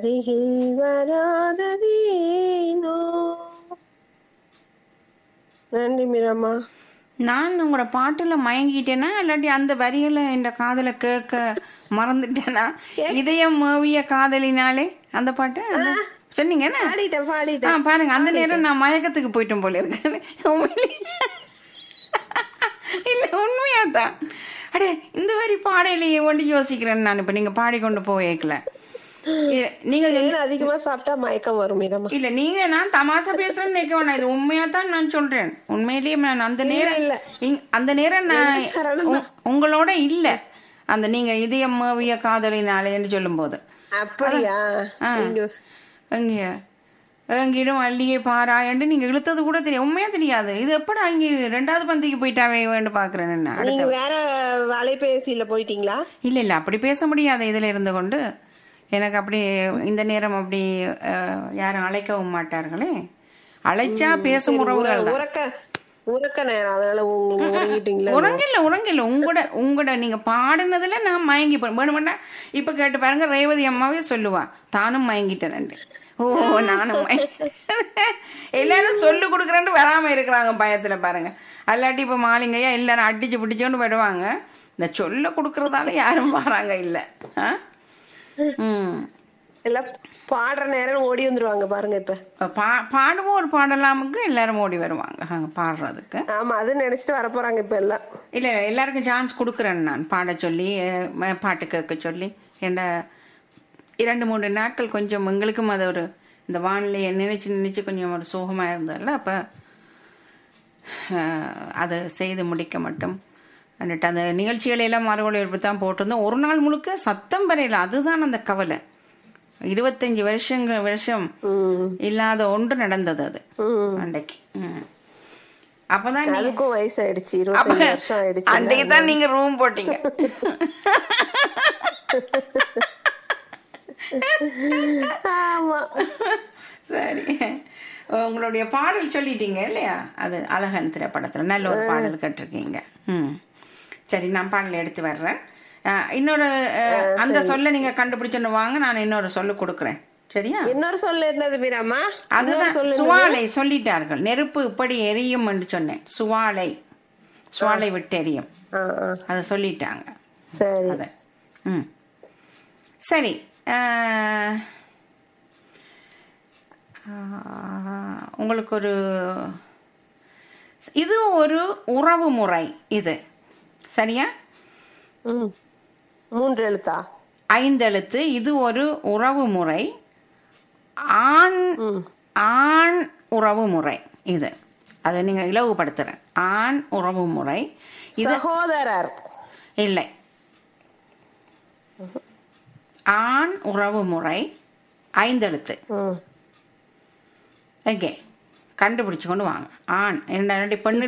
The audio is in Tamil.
அருகில் வராததேனோ நன்றி மீராமா நான் உங்களோட பாட்டுல மயங்கிட்டேனா இல்லாட்டி அந்த வரிகளை இந்த காதல கேட்க மறந்துட்டேனா இதயம் மேவிய காதலினாலே அந்த பாட்டு அந்த- சொன்னீங்க என்ன பாடிட்டேன் ஆ பாடிட்டேன் பாருங்க அந்த நேரம் நான் மயக்கத்துக்கு போயிட்டேன் போல இருக்கு உண்மையிலே. இல்ல உண்மையா தான் அடே இந்த மாதிரி பாடையிலேயே ஒண்டி யோசிக்கிறேன் நான் இப்ப நீங்க பாடிக்கொண்டு போயிருக்கல நீங்க தேன் அதிகமா சாப்பிட்டா மயக்கம் வரும் மீராமா இல்ல நீங்க நான் தமாஷா பேசுறேன்னு நினைக்க வேணாம் இது உண்மையா தான் நான் சொல்றேன் உண்மையிலேயே நான் அந்த நேரம் இல்ல. இங்க- அந்த நேரம் நான் சரணம் உ- உங்களோட இல்ல அந்த நீங்க இதயம் மேவிய காதலினாலேன்னு சொல்லும் போது அப்படியா இங்க அங்கே எங்கிடும் அள்ளியே பாராயண்டு நீங்க இழுத்தது கூட தெரியும் உண்மையா தெரியாது இது எப்படா இங்க ரெண்டாவது பந்திக்கு போயிட்டாவே வேண்டு பாக்குறேன் என்ன நீங்க வேற அலைபேசியில போயிட்டீங்களா இல்ல இல்ல அப்படி பேச முடியாது இதுல இருந்து கொண்டு எனக்கு அப்படி இந்த நேரம் அப்படி அஹ், யாரும் அழைக்கவும் மாட்டார்களே அழைச்சா பேசும் உறவுகள் தான் உறக்க உறக்க நேரம் அதனால உங்க உறங்கிட்டீங்களா உறங்கில்ல உறங்கில்ல உங்களோட உங்களோட நீங்க பாடினதுல நான் மயங்கி போறேன் வேணுமெண்டா இப்ப கேட்டு பாருங்க ரேவதி அம்மாவே சொல்லுவா தானும் மயங்கிட்டேன் ஓ நானும் மயங்கி- எல்லாரும் சொல்லு கொடுக்குறேன்ட்டு வராம இருக்கிறாங்க பயத்துல பாருங்க அல்லாட்டி இப்ப மாலிங்கையா எல்லாரும் அடிச்சு பிடிச்சோன்னு வருவாங்க இந்த சொல்ல கொடுக்கறதால யாரும் வராங்க இல்ல ஆ? ம் எல்லாம் பாடுற நேரம் ஓடி வந்துருவாங்க பாருங்க இப்ப பா பாடுவோம் ஒரு பாடலாமுக்கு எல்லாரும் ஓடி வருவாங்க அங்க பாடுறதுக்கு ஆமா அது நினைச்சிட்டு வர போறாங்க இப்ப எல்லாம் இல்ல எல்லாருக்கும் சான்ஸ் கொடுக்குறேன் நான் பாட சொல்லி அஹ், ம- பாட்டு கேட்க சொல்லி என்ன இரண்டு மூன்று நாட்கள் கொஞ்சம் எங்களுக்கும் அது ஒரு இந்த வானிலையை நினைச்சு நினைச்சு கொஞ்சம் ஒரு சோகமா இருந்ததில்ல அப்ப அஹ், அதை செய்து முடிக்க மட்டும் എന്നിട്ട് அந்த நிகழ்ச்சிகளை எல்லாம் மறுவழிப்பு தான் போட்டிருந்தோம் ஒரு நாள் முழுக்க சத்தம் வரையில அதுதான் அந்த கவலை இருபத்தஞ்சு வருஷங்கள் வருஷம் உம் இல்லாத ஒன்று நடந்தது அது உம் அன்றைக்கு ம். அப்பதான் நீ- அதுக்கும் வயசாயிடுச்சு இருபத்தஞ்சு வருஷம் ஆயிடுச்சு அன்றைக்கு தான் நீங்க ரூம் போட்டீங்க ஆமா சரி உங்களுடைய பாடல் சொல்லிட்டீங்க இல்லையா அது அழகன் திரைப்படத்துல நல்ல ஒரு பாடல் கேட்டிருக்கீங்க ம் சரி நான் பாடல் எடுத்து வர்றேன் அஹ், இன்னொரு அஹ், அந்த சொல்ல நீங்க கண்டுபிடிச்சுன்னு வாங்க நான் இன்னொரு சொல்லு கொடுக்குறேன் சரியா இன்னொரு சொல்ல இருந்தது மீராமா அதுதான் சுவாலை சொல்லிட்டார்கள் நெருப்பு இப்படி எரியும் என்று சொன்னேன் சுவாலை சுவாலை விட்டு எரியும் ஆ, ஆ. அதை சொல்லிட்டாங்க சரி அத ம் சரி அஹ், ஆஹ், உங்களுக்கு ஒரு இது ஒரு உறவு முறை இது சரியா ம் மூன்று எழுத்தா ஐந்தெழுத்து இது ஒரு உறவு முறை ஆண் ம் ஆண் உறவு முறை இது அதை நீங்க இலவுபடுத்துறேன் ஆண் உறவு முறை சகோதரர் இல்லை ஆண் உறவு முறை ஐந்தெழுத்து ம் ஓகே கண்டுபிடிச்சு கொண்டு வாங்க ஆண் இரண்டு ரெண்டு பெண்ணு